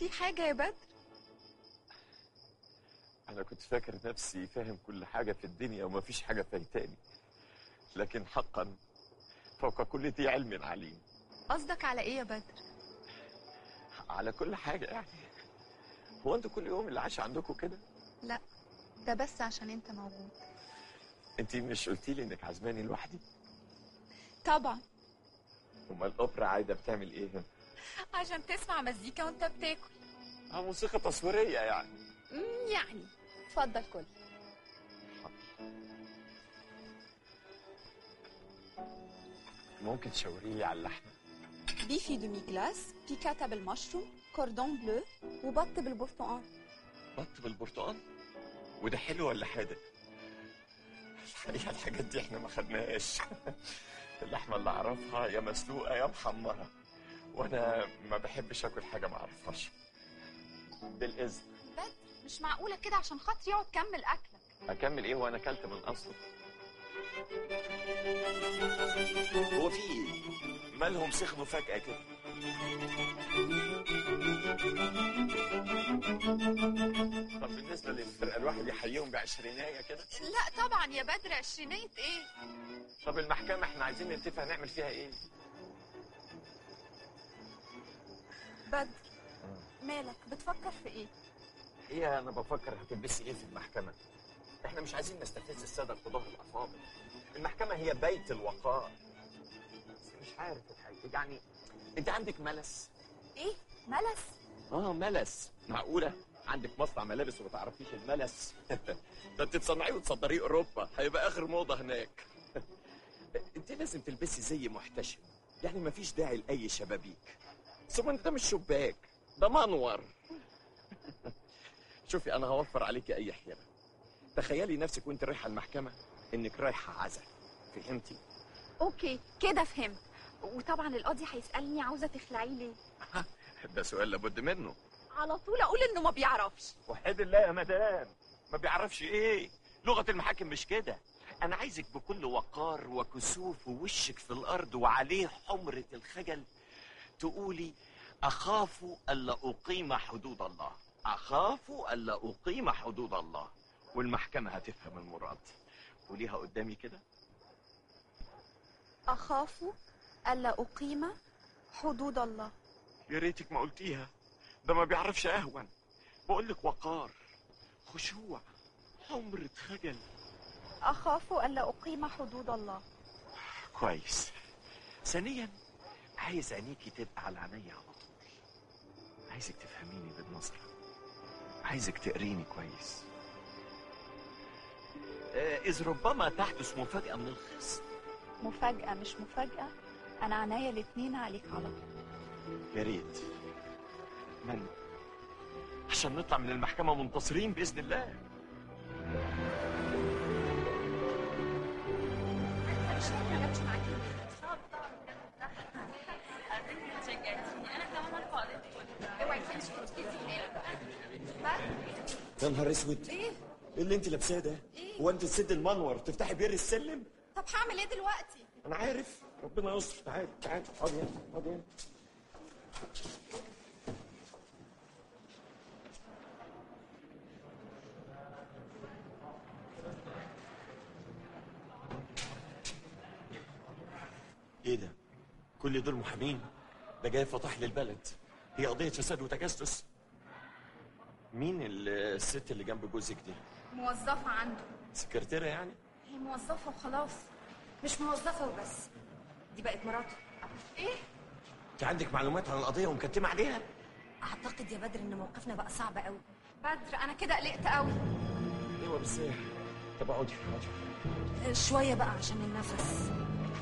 في حاجة يا بدر انا كنت فاكر نفسي فاهم كل حاجه في الدنيا ومفيش حاجه فايتاني لكن حقا فوق كل ذي علم عليم قصدك على ايه يا بدر على كل حاجه يعني هو انتوا كل يوم اللي عايش عندكم كده لا ده بس عشان انت موجود انت مش قلتي لي انك عزماني لوحدي طبعا امال الاوبرا عايده بتعمل ايه هنا عشان تسمع مزيكا وانت بتاكل اه موسيقى تصويريه يعني مم، يعني اتفضل كل ممكن تشاوري لي على اللحمه بيفي دومي جلاس بيكاتا بالمشروم كوردون بلو وبط بالبرتقال بط بالبرتقال وده حلو ولا حادق الحقيقه الحاجات دي احنا ما خدناهاش اللحمه اللي اعرفها يا مسلوقه يا محمره وانا ما بحبش اكل حاجه ما اعرفهاش بالاذن بدر مش معقولة كده عشان خاطري اقعد كمل اكلك اكمل ايه وانا اكلت من اصله هو في ايه مالهم سخنوا فجاه كده طب بالنسبه للفرقه الواحد يحييهم بعشرينيه كده لا طبعا يا بدر عشرينية ايه طب المحكمه احنا عايزين نتفق نعمل فيها ايه بدر مالك بتفكر في ايه هي انا بفكر هتلبسي ايه في المحكمه احنا مش عايزين نستفز الساده القضاه الافاضل المحكمه هي بيت الوقار بس مش عارف الحقيقه يعني انت عندك ملس ايه ملس اه ملس معقوله عندك مصنع ملابس وما تعرفيش الملس ده انت تصنعيه وتصدريه اوروبا هيبقى اخر موضه هناك انت لازم تلبسي زي محتشم يعني ما فيش داعي لاي شبابيك ثم انت ده مش شباك ده منور شوفي انا هوفر عليكي اي حيله تخيلي نفسك وانت رايحه المحكمه انك رايحه عزا فهمتي اوكي كده فهمت وطبعا القاضي هيسألني عاوزة تخلعيه ليه ده سؤال لابد منه على طول اقول انه ما بيعرفش وحيد الله يا مدام ما بيعرفش ايه لغه المحاكم مش كده انا عايزك بكل وقار وكسوف ووشك في الارض وعليه حمره الخجل تقولي اخاف الا اقيم حدود الله اخاف الا اقيم حدود الله والمحكمه هتفهم المراد قوليها قدامي كده اخاف الا اقيم حدود الله يا ريتك ما قلتيها ده ما بيعرفش اهون بقول لك وقار خشوع حمرة خجل اخاف الا اقيم حدود الله كويس ثانيا عايز عينيكي تبقى على عينيا على طول عايزك تفهميني بالنظرة عايزك تقريني كويس آه، إذ ربما تحدث مفاجأة من الخصم مفاجأة مش مفاجأة انا عناية الاتنين عليك على طول يا ريت من عشان نطلع من المحكمة منتصرين بإذن الله مش ما جابش معاكي اوعي تمشي وتكتبي يا نهار اسود ايه ايه اللي انت لابساه ده؟ هو انت تسد المنور تفتحي بير السلم؟ طب هعمل ايه دلوقتي انا عارف ربنا يستر تعالي تعالي اقعدي هنا اقعدي هنا ايه ده؟ كل دول محامين ده جاي فتح لي البلد هي قضية فساد وتجسس مين الست اللي جنب جوزك دي؟ موظفة عنده سكرتيرة يعني؟ هي موظفة وخلاص مش موظفة وبس دي بقت مراته ايه انت عندك معلومات عن القضية ومكتمة عليها؟ أعتقد يا بدر إن موقفنا بقى صعب قوي بدر انا كده قلقت قوي ايوه بس طب اقعدي اقعدي شوية بقى عشان النفس